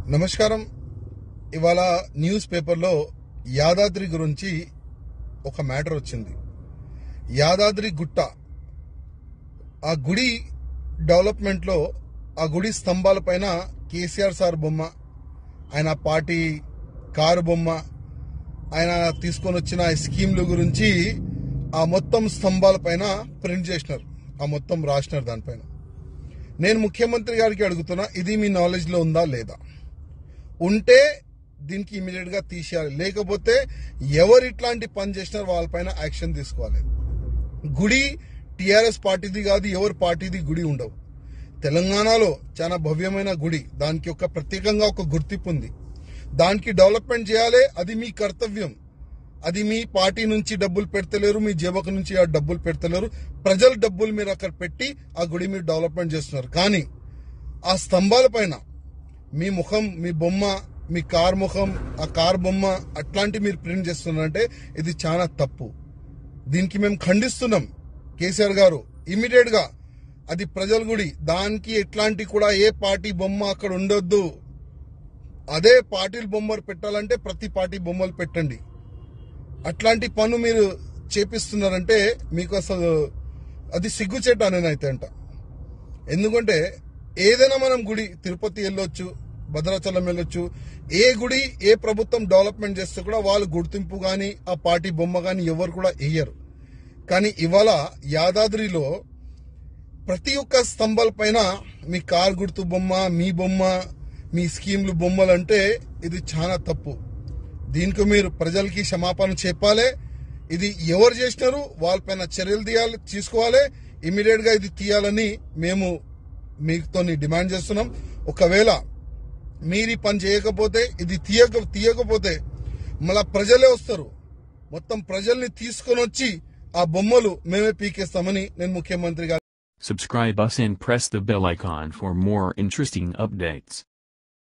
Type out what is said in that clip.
నమస్కారం ఇవాళ న్యూస్ పేపర్లో యాదాద్రి గురించి ఒక మ్యాటర్ వచ్చింది యాదాద్రి గుట్ట ఆ గుడి డెవలప్మెంట్లో ఆ గుడి స్తంభాల పైన కేసీఆర్ సార్ బొమ్మ ఆయన పార్టీ కారు బొమ్మ ఆయన తీసుకొని వచ్చిన ఈ స్కీమ్ల గురించి ఆ మొత్తం స్తంభాల పైన ప్రింట్ చేసినారు ఆ మొత్తం రాసినారు దానిపైన నేను ముఖ్యమంత్రి గారికి అడుగుతున్నా ఇది మీ నాలెడ్జ్ లో ఉందా లేదా ఉంటే దీనికి ఇమీడియట్ గా తీసేయాలి లేకపోతే ఎవరు ఇట్లాంటి పని చేసినారో వాళ్ళపైన యాక్షన్ తీసుకోవాలి గుడి టిఆర్ఎస్ పార్టీది కాదు ఎవరి పార్టీది గుడి ఉండవు తెలంగాణలో చాలా భవ్యమైన గుడి దానికి ఒక ప్రత్యేకంగా ఒక గుర్తింపు ఉంది దానికి డెవలప్మెంట్ చేయాలి అది మీ కర్తవ్యం అది మీ పార్టీ నుంచి డబ్బులు పెడతలేరు మీ జేబకు నుంచి ఆ డబ్బులు పెడతలేరు ప్రజల డబ్బులు మీరు అక్కడ పెట్టి ఆ గుడి మీరు డెవలప్మెంట్ చేస్తున్నారు కానీ ఆ స్తంభాల పైన మీ ముఖం మీ బొమ్మ మీ కార్ ముఖం ఆ కార్ బొమ్మ అట్లాంటి మీరు ప్రింట్ చేస్తున్నారంటే ఇది చాలా తప్పు దీనికి మేము ఖండిస్తున్నాం కేసీఆర్ గారు ఇమీడియట్ గా అది ప్రజల గుడి దానికి ఎట్లాంటి కూడా ఏ పార్టీ బొమ్మ అక్కడ ఉండొద్దు అదే పార్టీల బొమ్మలు పెట్టాలంటే ప్రతి పార్టీ బొమ్మలు పెట్టండి అట్లాంటి పను మీరు చేపిస్తున్నారంటే మీకు అసలు అది సిగ్గుచేట నేనైతే అంట ఎందుకంటే ఏదైనా మనం గుడి తిరుపతి వెళ్ళొచ్చు భద్రాచలం వెళ్ళొచ్చు ఏ గుడి ఏ ప్రభుత్వం డెవలప్మెంట్ చేస్తే కూడా వాళ్ళు గుర్తింపు కానీ ఆ పార్టీ బొమ్మ కానీ ఎవరు కూడా వేయరు కానీ ఇవాళ యాదాద్రిలో ప్రతి ఒక్క స్తంభాల పైన మీ కార్ గుర్తు బొమ్మ మీ బొమ్మ మీ స్కీమ్లు బొమ్మలు అంటే ఇది చాలా తప్పు దీనికి మీరు ప్రజలకి క్షమాపణ చెప్పాలి ఇది ఎవరు చేసినారు వాళ్ళపైన చర్యలు తీయాలి తీసుకోవాలి ఇమీడియట్ గా ఇది తీయాలని మేము మీతో డిమాండ్ చేస్తున్నాం ఒకవేళ మీరు ఈ పని చేయకపోతే ఇది తీయక తీయకపోతే మళ్ళా ప్రజలే వస్తారు మొత్తం ప్రజల్ని తీసుకొని వచ్చి ఆ బొమ్మలు మేమే పీకేస్తామని నేను ముఖ్యమంత్రి గారు Subscribe us and press the bell icon for more interesting updates.